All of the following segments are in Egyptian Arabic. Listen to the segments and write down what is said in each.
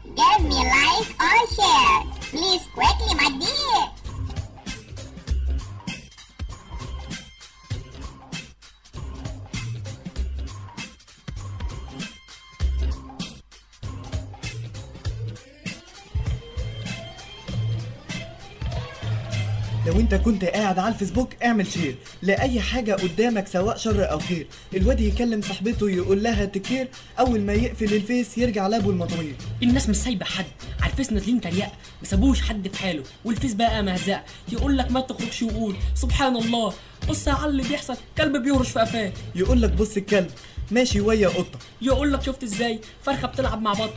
Give me like or share. Please quickly, my dear. لو انت كنت قاعد على الفيسبوك اعمل شير لاي حاجه قدامك سواء شر او خير الواد يكلم صاحبته يقول لها تكير اول ما يقفل الفيس يرجع لابو المطوير الناس مش سايبه حد على الفيس نازلين تريقه ما سابوش حد في حاله والفيس بقى مهزقه يقول لك ما تخرجش وقول سبحان الله بص على اللي بيحصل كلب بيهرش في قفاه يقول لك بص الكلب ماشي ويا قطه يقول لك شفت ازاي فرخه بتلعب مع بط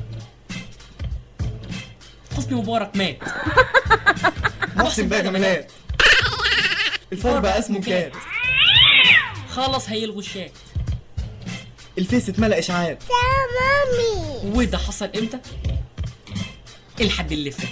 حسني مبارك مات محسن بقى جمالات الفار بقى اسمه كات خلاص هيلغوا الشات الفيس اتملى اشعاعات وده حصل امتى الحد اللي فات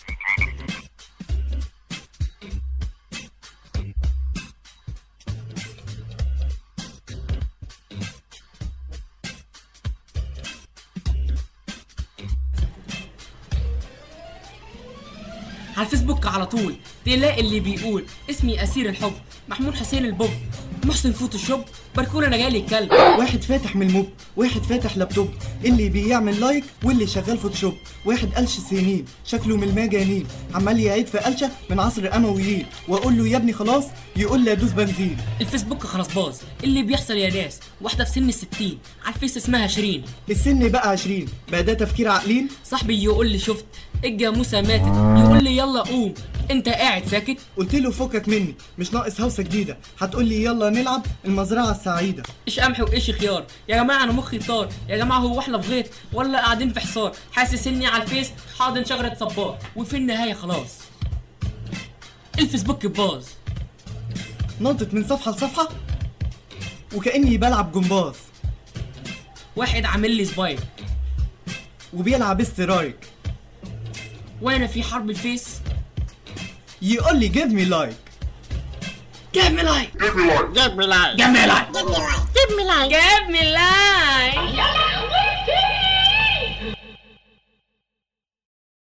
على الفيسبوك على طول تلاقي اللي بيقول اسمي اسير الحب محمود حسين البوب محسن فوتوشوب باركونا انا جالي الكلب واحد فاتح من الموب واحد فاتح لابتوب اللي بيعمل لايك واللي شغال فوتوشوب واحد قلش سنين شكله من المجانين عمال يعيد في قلشه من عصر الامويين واقول له يا ابني خلاص يقول لي ادوس بنزين الفيسبوك خلاص باظ اللي بيحصل يا ناس واحده في سن الستين على الفيس اسمها شيرين السن بقى عشرين بقى ده تفكير عقلين صاحبي يقول لي شفت الجاموسه ماتت يقول لي يلا قوم انت قاعد ساكت قلت له فكك مني مش ناقص هوسه جديده هتقول لي يلا نلعب المزرعه السعيده ايش قمح وايش خيار يا جماعه انا مخي طار يا جماعه هو احنا في غيط ولا قاعدين في حصار حاسس اني على الفيس حاضن شجره صبار وفي النهايه خلاص الفيسبوك باظ نطت من صفحه لصفحه وكاني بلعب جمباز واحد عامل لي سبايك وبيلعب استرايك وانا في حرب الفيس يقول لي جيف مي لايك جيب مي لايك Give me like. جيب مي لايك Give me like. Give me like. جيب مي لايك